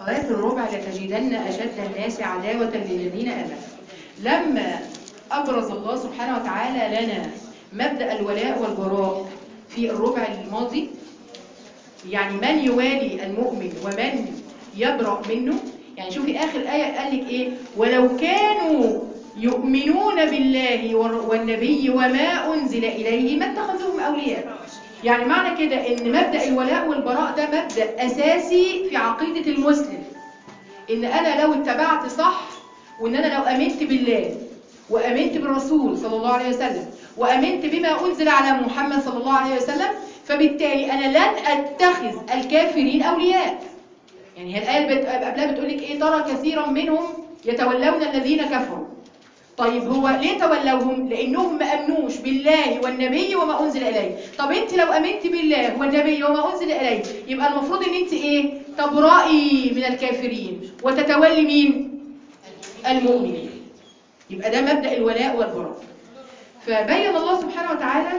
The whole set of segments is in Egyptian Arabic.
آيات الربع لتجدن أشد الناس عداوة للذين آمنوا لما أبرز الله سبحانه وتعالى لنا مبدأ الولاء والبراء في الربع الماضي يعني من يوالي المؤمن ومن يبرأ منه يعني شوفي آخر آية قال لك إيه ولو كانوا يؤمنون بالله والنبي وما أنزل إليه ما اتخذوهم أولياء يعني معنى كده ان مبدأ الولاء والبراء ده مبدأ أساسي في عقيدة المسلم ان انا لو اتبعت صح وان انا لو امنت بالله وامنت بالرسول صلى الله عليه وسلم وامنت بما انزل على محمد صلى الله عليه وسلم فبالتالي انا لن اتخذ الكافرين اولياء يعني هي الايه قبلها بتقول لك ايه ترى كثيرا منهم يتولون الذين كفروا طيب هو ليه تولوهم لانهم ما امنوش بالله والنبي وما انزل اليه طب انت لو امنت بالله والنبي وما انزل اليه يبقى المفروض ان انت ايه تبرئي من الكافرين وتتولي مين المؤمنين يبقى ده مبدا الولاء والبراء فبين الله سبحانه وتعالى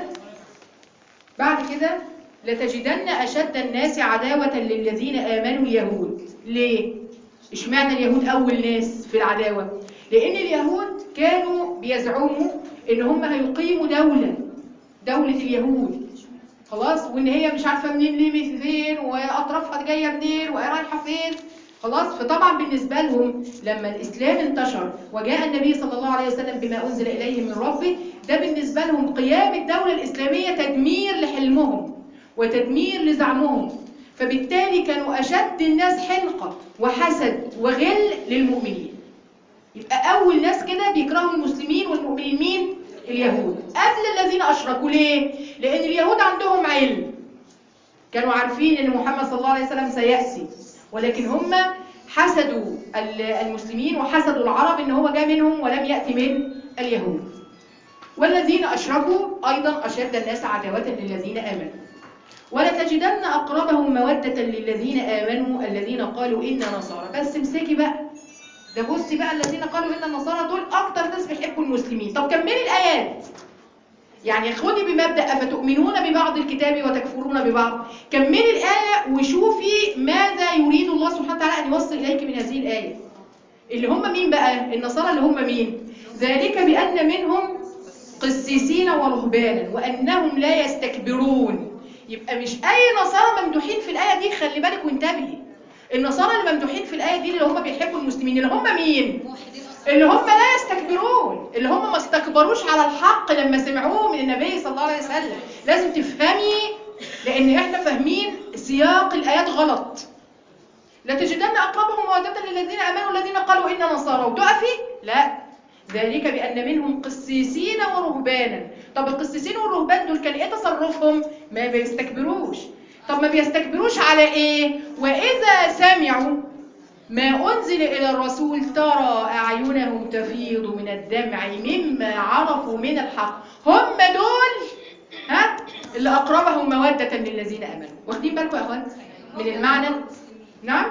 بعد كده لتجدن اشد الناس عداوه للذين امنوا اليهود ليه اشمعنى اليهود اول ناس في العداوه لان اليهود كانوا بيزعموا ان هم هيقيموا دولة دولة اليهود خلاص وان هي مش عارفة منين ليه فين واطرافها جاية منين ورايحة فين خلاص فطبعا بالنسبة لهم لما الاسلام انتشر وجاء النبي صلى الله عليه وسلم بما انزل اليه من ربه ده بالنسبة لهم قيام الدولة الاسلامية تدمير لحلمهم وتدمير لزعمهم فبالتالي كانوا اشد الناس حنقة وحسد وغل للمؤمنين يبقى أول ناس كده بيكرهوا المسلمين والمؤمنين مين؟ اليهود قبل الذين أشركوا ليه؟ لأن اليهود عندهم علم كانوا عارفين أن محمد صلى الله عليه وسلم سيأتي ولكن هم حسدوا المسلمين وحسدوا العرب ان هو جاء منهم ولم يأتي من اليهود والذين أشركوا أيضا أشد الناس عداوة للذين آمنوا ولتجدن أقربهم مودة للذين آمنوا الذين قالوا إنا نصارى بس امسكي بقى ده بصي بقى الذين قالوا ان النصارى دول اكتر ناس بيحبوا المسلمين طب كملي الايات يعني خدي بمبدا افتؤمنون ببعض الكتاب وتكفرون ببعض كملي الايه وشوفي ماذا يريد الله سبحانه وتعالى ان يوصل اليك من هذه الايه اللي هم مين بقى النصارى اللي هم مين ذلك بان منهم قسيسين ورهبانا وانهم لا يستكبرون يبقى مش اي نصارى ممدوحين في الايه دي خلي بالك وانتبهي النصارى اللي ممدوحين في الآية دي اللي هم بيحبوا المسلمين اللي هم مين؟ اللي هم لا يستكبرون اللي هم ما استكبروش على الحق لما سمعوه من النبي صلى الله عليه وسلم لازم تفهمي لأن احنا فاهمين سياق الآيات غلط لتجدن أقربهم مودة للذين آمنوا الذين قالوا إنا نصارى وتقفي؟ لا ذلك بأن منهم قسيسين ورهبانا طب القسيسين والرهبان دول كان ايه تصرفهم؟ ما بيستكبروش طب ما بيستكبروش على ايه واذا سمعوا ما انزل الى الرسول ترى اعينهم تفيض من الدمع مما عرفوا من الحق هم دول ها اللي اقربهم موده للذين امنوا واخدين بالكم يا اخوان من المعنى نعم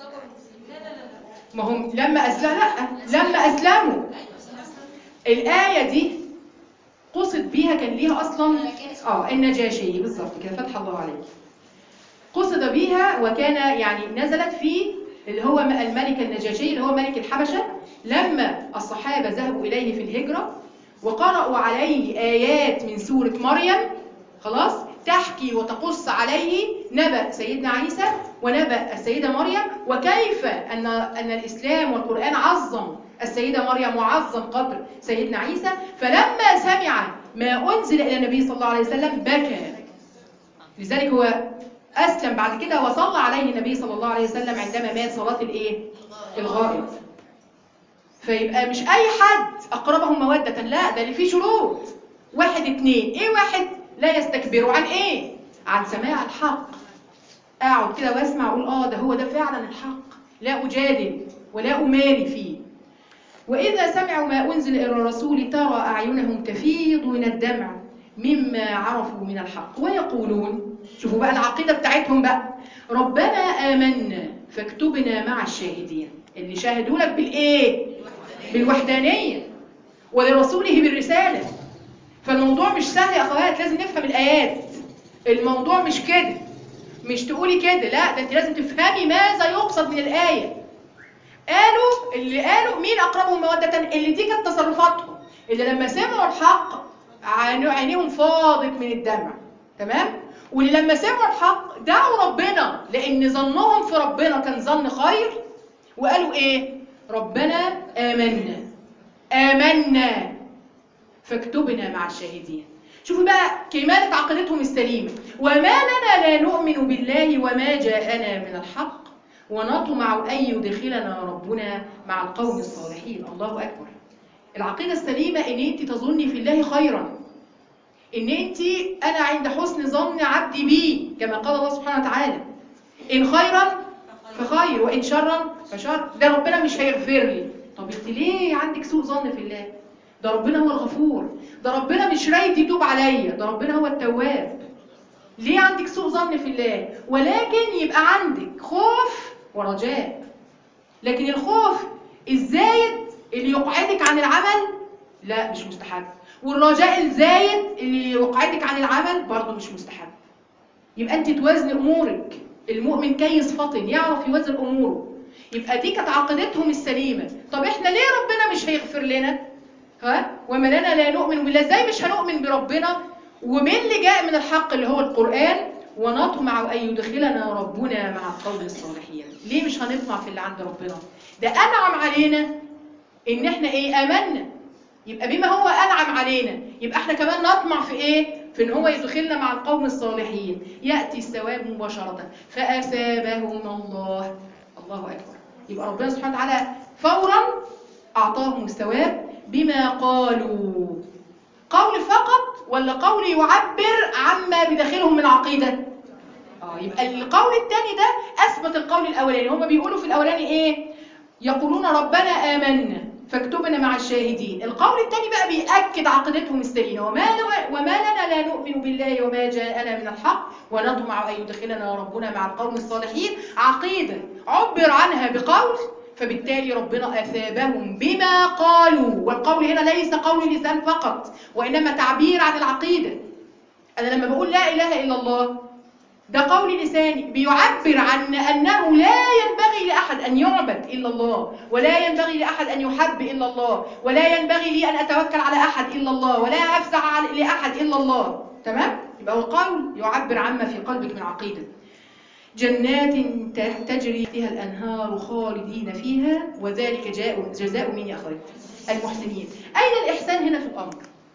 ما هم لما اسلموا لا لما اسلموا الايه دي قصد بيها كان ليها اصلا اه النجاشي بالظبط كده فتح الله عليك قصد بها وكان يعني نزلت في اللي هو الملك النجاشي اللي هو ملك الحبشة لما الصحابة ذهبوا إليه في الهجرة وقرأوا عليه آيات من سورة مريم خلاص تحكي وتقص عليه نبأ سيدنا عيسى ونبأ السيدة مريم وكيف أن, أن الإسلام والقرآن عظم السيدة مريم وعظم قدر سيدنا عيسى فلما سمع ما أنزل إلى النبي صلى الله عليه وسلم بكى لذلك هو أسلم بعد كده وصلى عليه النبي صلى الله عليه وسلم عندما مات صلاة الإيه؟ الغائب فيبقى مش أي حد أقربهم مودة لا ده اللي فيه شروط واحد اتنين إيه واحد لا يستكبروا عن إيه؟ عن سماع الحق أقعد كده وأسمع أقول آه ده هو ده فعلا الحق لا أجادل ولا أماري فيه وإذا سمعوا ما أنزل إلى الرسول ترى أعينهم تفيض من الدمع مما عرفوا من الحق ويقولون شوفوا بقى العقيدة بتاعتهم بقى ربنا آمنا فاكتبنا مع الشاهدين اللي شاهدوا لك بالإيه؟ بالوحدانية ولرسوله بالرسالة فالموضوع مش سهل يا أخوات لازم نفهم الآيات الموضوع مش كده مش تقولي كده لا ده انت لازم تفهمي ماذا يقصد من الايه قالوا اللي قالوا مين اقربهم موده اللي دي كانت تصرفاتهم اللي لما سمعوا الحق عينيهم فاضت من الدمع تمام واللي لما سمعوا الحق دعوا ربنا لان ظنهم في ربنا كان ظن خير وقالوا ايه ربنا آمنا آمنا فاكتبنا مع الشاهدين شوفوا بقى كمالة عقيدتهم السليمة وما لنا لا نؤمن بالله وما جاءنا من الحق ونطمع أن يدخلنا ربنا مع القوم الصالحين الله أكبر العقيدة السليمة إن أنت تظني في الله خيرا إن أنت أنا عند حسن ظن عبدي بي كما قال الله سبحانه وتعالى إن خيرا فخير وإن شرا فشر ده ربنا مش هيغفر لي طب انت ليه عندك سوء ظن في الله ده ربنا هو الغفور ده ربنا مش رايد يتوب عليا ده ربنا هو التواب ليه عندك سوء ظن في الله ولكن يبقى عندك خوف ورجاء لكن الخوف الزايد اللي يقعدك عن العمل لا مش مستحب والرجاء الزايد اللي يقعدك عن العمل برضه مش مستحب يبقى انت توازن امورك المؤمن كيس فطن يعرف يوازن اموره يبقى دي كانت عقيدتهم السليمه طب احنا ليه ربنا مش هيغفر لنا ها وما لنا لا نؤمن بالله ازاي مش هنؤمن بربنا ومن اللي جاء من الحق اللي هو القران ونطمع ان يدخلنا ربنا مع القوم الصالحين ليه مش هنطمع في اللي عند ربنا ده انعم علينا ان احنا ايه امنا يبقى بما هو انعم علينا يبقى احنا كمان نطمع في ايه في ان هو يدخلنا مع القوم الصالحين ياتي الثواب مباشره فاثابهم الله الله اكبر يبقى ربنا سبحانه وتعالى فورا اعطاهم الثواب بما قالوا قول فقط ولا قول يعبر عما بداخلهم من عقيده اه يبقى القول الثاني ده اثبت القول الاولاني هم بيقولوا في الاولاني ايه يقولون ربنا آمنا فاكتبنا مع الشاهدين القول الثاني بقى بيأكد عقيدتهم السليمة وما, وما لنا لا نؤمن بالله وما جاءنا من الحق ونطمع أن يدخلنا ربنا مع القوم الصالحين عقيدة عبر عنها بقول فبالتالي ربنا أثابهم بما قالوا والقول هنا ليس قول لسان فقط وإنما تعبير عن العقيدة أنا لما بقول لا إله إلا الله ده قول لساني بيعبر عن أنه لا ينبغي لأحد أن يعبد إلا الله ولا ينبغي لأحد أن يحب إلا الله ولا ينبغي لي أن أتوكل على أحد إلا الله ولا أفزع لأحد إلا الله تمام؟ يبقى هو قول يعبر عما في قلبك من عقيدة جنات تجري فيها الأنهار خالدين فيها وذلك جاء جزاء من يا أخوات المحسنين أين الإحسان هنا في الأمر؟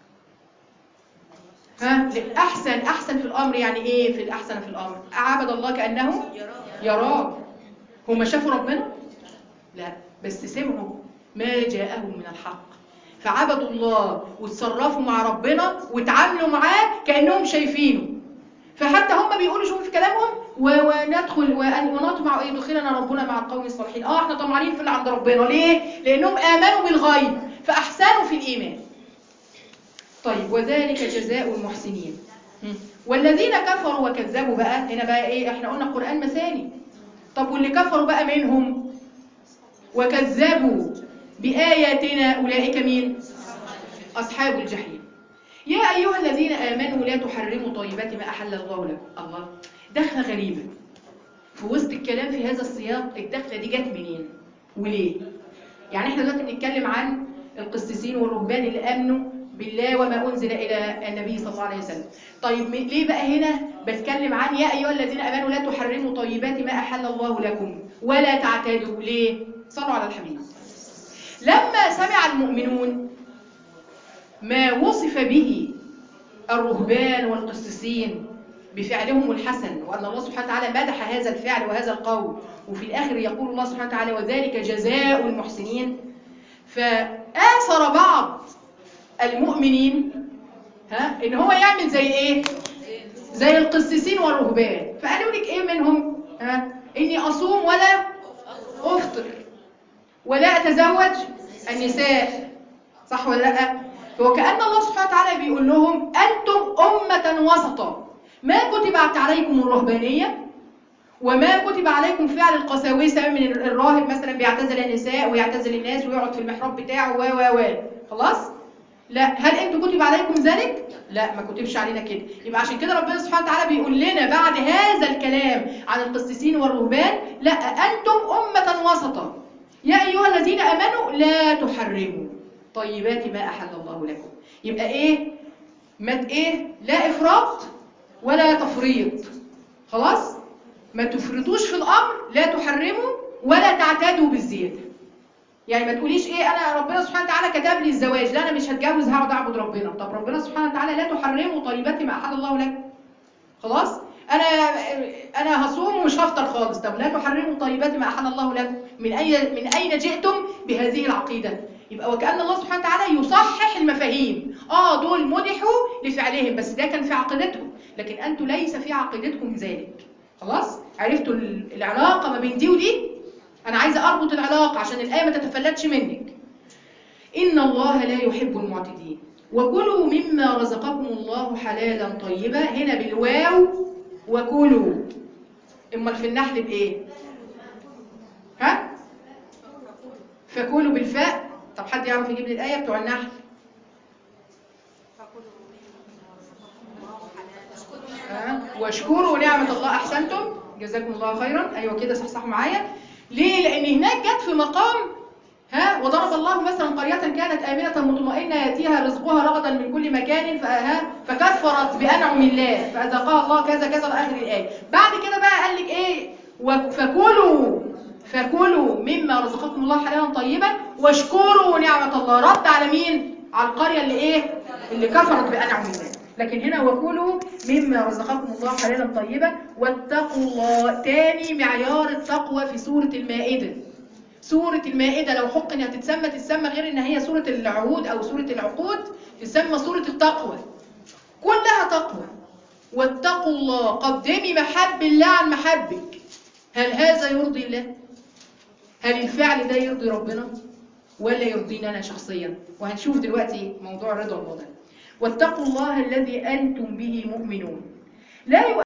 ها احسن احسن في الامر يعني ايه في الاحسن في الامر عبد الله كانه يراه هم شافوا ربنا لا بس سمعوا ما جاءهم من الحق فعبدوا الله وتصرفوا مع ربنا وتعاملوا معاه كانهم شايفينه فحتى هم بيقولوا شوفوا في كلامهم وندخل ونطمع ان يدخلنا ربنا مع القوم الصالحين اه احنا طمعانين في اللي عند ربنا ليه لانهم امنوا بالغيب فاحسنوا في الايمان طيب وذلك جزاء المحسنين والذين كفروا وكذبوا بقى هنا بقى ايه احنا قلنا القرآن مثاني طب واللي كفروا بقى منهم وكذبوا بآياتنا أولئك مين أصحاب الجحيم يا أيها الذين آمنوا لا تحرموا طيبات ما أحل الله لكم الله دخلة غريبة في وسط الكلام في هذا السياق الدخلة دي جت منين وليه يعني احنا دلوقتي بنتكلم عن القسيسين والرهبان اللي آمنوا بالله وما أنزل إلى النبي صلى الله عليه وسلم طيب ليه بقى هنا بتكلم عن يا أيها الذين أمنوا لا تحرموا طيبات ما أحل الله لكم ولا تعتادوا ليه صلوا على الحبيب لما سمع المؤمنون ما وصف به الرهبان والقسيسين بفعلهم الحسن وأن الله سبحانه وتعالى مدح هذا الفعل وهذا القول وفي الآخر يقول الله سبحانه وتعالى وذلك جزاء المحسنين فآثر بعض المؤمنين ها ان هو يعمل زي ايه زي القسيسين والرهبان فقالوا لك ايه منهم ها اني اصوم ولا افطر ولا اتزوج النساء صح ولا لا وكأن الله سبحانه وتعالى بيقول لهم انتم امه وسطا ما كتب عليكم الرهبانيه وما كتب عليكم فعل القساوسه من الراهب مثلا بيعتزل النساء ويعتزل الناس ويقعد في المحراب بتاعه و و و خلاص لا هل انتم كتب عليكم ذلك لا ما كتبش علينا كده يبقى عشان كده ربنا سبحانه وتعالى بيقول لنا بعد هذا الكلام عن القسيسين والرهبان لا انتم امه وسطا يا ايها الذين امنوا لا تحرموا طيبات ما احل الله لكم يبقى ايه ما ايه لا افراط ولا تفريط خلاص ما تفرطوش في الامر لا تحرموا ولا تعتادوا بالزياده يعني ما تقوليش ايه انا ربنا سبحانه وتعالى كتب لي الزواج لا انا مش هتجوز هقعد اعبد ربنا طب ربنا سبحانه وتعالى لا تحرموا طيبات ما احل الله لكم خلاص انا انا هصوم ومش هفطر خالص طب لا تحرموا طيبات ما احل الله لكم من اي من اين جئتم بهذه العقيده يبقى وكأن الله سبحانه وتعالى يصحح المفاهيم اه دول مدحوا لفعلهم بس ده كان في عقيدتهم لكن انتم ليس في عقيدتكم ذلك خلاص عرفتوا العلاقه ما بين دي ودي انا عايزه اربط العلاقه عشان الايه ما تتفلتش منك ان الله لا يحب المعتدين وكلوا مما رزقكم الله حلالا طيبا هنا بالواو وكلوا امال في النحل بايه ها فكلوا بالفاء طب حد يعرف يجيب لي الايه بتوع النحل ها واشكروا نعمه الله احسنتم جزاكم الله خيرا ايوه كده صحصحوا معايا ليه لان هناك جت في مقام ها وضرب الله مثلا قرية كانت آمنة مطمئنة يأتيها رزقها رغدا من كل مكان فها فكفرت بأنعم الله فأذاقها الله كذا كذا لآخر الآية بعد كده بقى قال لك إيه فكلوا فكلوا مما رزقكم الله حلالا طيبا واشكروا نعمة الله رد على مين على القرية اللي إيه اللي كفرت بأنعم الله لكن هنا وكلوا مما رزقكم الله حلالا طيبا واتقوا الله تاني معيار التقوى في سورة المائدة سورة المائدة لو حق انها تتسمى تتسمى غير ان هي سورة العهود او سورة العقود تسمى سورة التقوى كلها تقوى واتقوا الله قدمي محب الله عن محبك هل هذا يرضي الله هل الفعل ده يرضي ربنا ولا يرضينا انا شخصيا وهنشوف دلوقتي موضوع رضا الله ده واتقوا الله الذي انتم به مؤمنون لا